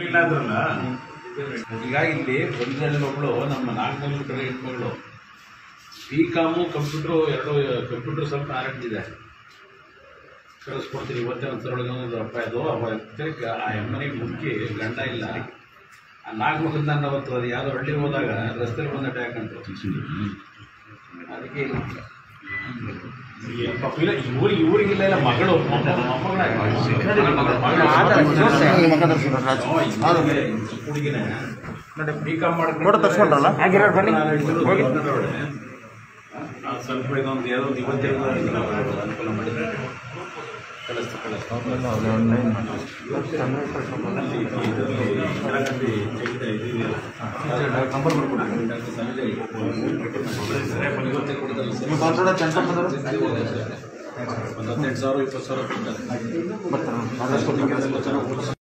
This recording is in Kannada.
ಇಲ್ಲ ಅಂದ್ರಲ್ಲ ಹೀಗಾಗಿ ಇಲ್ಲಿ ಬಂದಲ್ಲಿ ಒಬ್ಳು ನಮ್ಮ ನಾಲ್ಕು ಕಡೆ ಹೆಣ್ಮಗಳು ಬಿ ಕಾಮು ಕಂಪ್ಯೂಟ್ರು ಎರಡು ಕಂಪ್ಯೂಟರ್ ಸ್ವಲ್ಪ ಆರಂಭ ಇದೆ ಕಳಿಸ್ಕೊಡ್ತೀನಿ ಇವತ್ತೇ ಒಂದು ಸರೊಳಗೆ ಒಂದು ಅಪ್ಪ ಇದು ಅವ ತಿರ್ಗ ಆ ಎಮ್ಮನಿಗೆ ಮುಕ್ಕಿ ಗಂಡ ಇಲ್ಲ ಆ ನಾಲ್ಕು ಮಕ್ಕಳು ನಾನು ಅವತ್ತು ಅದು ಯಾವುದೋ ಹಳ್ಳಿಗೆ ಹೋದಾಗ ರಸ್ತೆಲಿ ಬಂದ ಅಟ್ಯಾಕ್ ಅಂತು ಅದಕ್ಕೆ ಈ ಪಾಪ ಇಲ್ಲ, ಇವ್ರಿಗೆ ಇವ್ರಿಗಿಲ್ಲ ಇಲ್ಲ ಮಗಳು ಮೊಮ್ಮಗಳಾಗಿ ಹುಡುಗಿನೇ ಬಿ ಕಾಮ್ ಫೋಟೋ ತರ್ಸ್ಕೊಂಡ್ರಲ್ಲ? ಆಗಿರೋರು ಬನ್ನಿ. ಹೋಗಿ. ಸ್ವಲ್ಪ ಇದೊಂದು ಯಾವುದೋ ಒಂದು ಇವತ್ತೇನೋ ಅನುಕೂಲ ಮಾಡಿದ್ರೆ ಕಳಿಸ್ತು ಕಳಿಸ್ತು ಅಲ್ಲಿ ಇದರಲ್ಲಿ ಕೆಳಗಂಡಿ ಜೈಲಿದೆ ಇದು ಇದೆಯಲ್ಲ. ಡಾಕ್ಟರ್ ಸಂಜಯ್ ಸರಿಯಾಗಿ ಇವತ್ತೇ ಕೊಡ್ತಾರೆ ಸರ್. ಒಂದು ಹದಿನೆಂಟು ಸಾವಿರ ಇಪ್ಪತ್ತು ಸಾವಿರ ಕೊಡ್ತಾರೆ